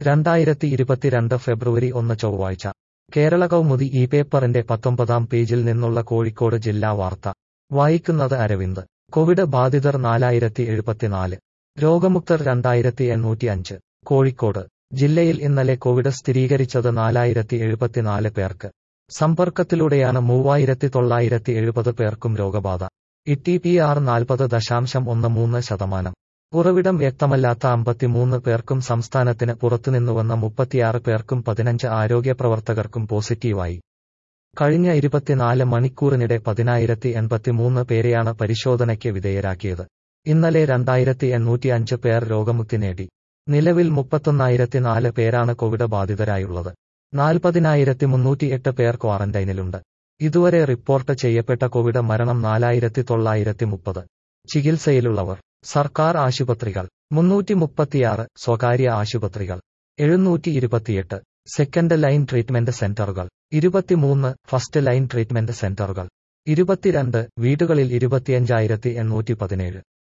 രണ്ടായിരത്തി ഇരുപത്തിരണ്ട് ഫെബ്രുവരി ഒന്ന് ചൊവ്വാഴ്ച കേരള കൗമുദി ഈ പേപ്പറിന്റെ പത്തൊമ്പതാം പേജിൽ നിന്നുള്ള കോഴിക്കോട് ജില്ലാ വാർത്ത വായിക്കുന്നത് അരവിന്ദ് കോവിഡ് ബാധിതർ നാലായിരത്തി എഴുപത്തിനാല് രോഗമുക്തർ രണ്ടായിരത്തി എണ്ണൂറ്റി അഞ്ച് കോഴിക്കോട് ജില്ലയിൽ ഇന്നലെ കോവിഡ് സ്ഥിരീകരിച്ചത് നാലായിരത്തി എഴുപത്തിനാല് പേർക്ക് സമ്പർക്കത്തിലൂടെയാണ് മൂവായിരത്തി തൊള്ളായിരത്തി എഴുപത് പേർക്കും രോഗബാധ ഇ പി ആർ നാൽപ്പത് ദശാംശം ഒന്ന് മൂന്ന് ശതമാനം ഉറവിടം വ്യക്തമല്ലാത്ത അമ്പത്തിമൂന്ന് പേർക്കും സംസ്ഥാനത്തിന് പുറത്തുനിന്നുവന്ന മുപ്പത്തിയാറ് പേർക്കും പതിനഞ്ച് ആരോഗ്യ പ്രവർത്തകർക്കും പോസിറ്റീവായി കഴിഞ്ഞ ഇരുപത്തിനാല് മണിക്കൂറിനിടെ പതിനായിരത്തി എൺപത്തിമൂന്ന് പേരെയാണ് പരിശോധനയ്ക്ക് വിധേയരാക്കിയത് ഇന്നലെ രണ്ടായിരത്തി എണ്ണൂറ്റി അഞ്ച് പേർ രോഗമുക്തി നേടി നിലവിൽ മുപ്പത്തൊന്നായിരത്തി നാല് പേരാണ് കോവിഡ് ബാധിതരായുള്ളത് നാൽപ്പതിനായിരത്തി മുന്നൂറ്റിയെട്ട് പേർ ക്വാറന്റൈനിലുണ്ട് ഇതുവരെ റിപ്പോർട്ട് ചെയ്യപ്പെട്ട കോവിഡ് മരണം നാലായിരത്തി തൊള്ളായിരത്തി മുപ്പത് ചികിത്സയിലുള്ളവർ സർക്കാർ ആശുപത്രികൾ മുന്നൂറ്റി മുപ്പത്തിയാറ് സ്വകാര്യ ആശുപത്രികൾ എഴുന്നൂറ്റി ഇരുപത്തിയെട്ട് സെക്കൻഡ് ലൈൻ ട്രീറ്റ്മെന്റ് സെന്ററുകൾ ഇരുപത്തിമൂന്ന് ഫസ്റ്റ് ലൈൻ ട്രീറ്റ്മെന്റ് സെന്ററുകൾ ഇരുപത്തിരണ്ട് വീടുകളിൽ ഇരുപത്തിയഞ്ചായിരത്തി എണ്ണൂറ്റി പതിനേഴ്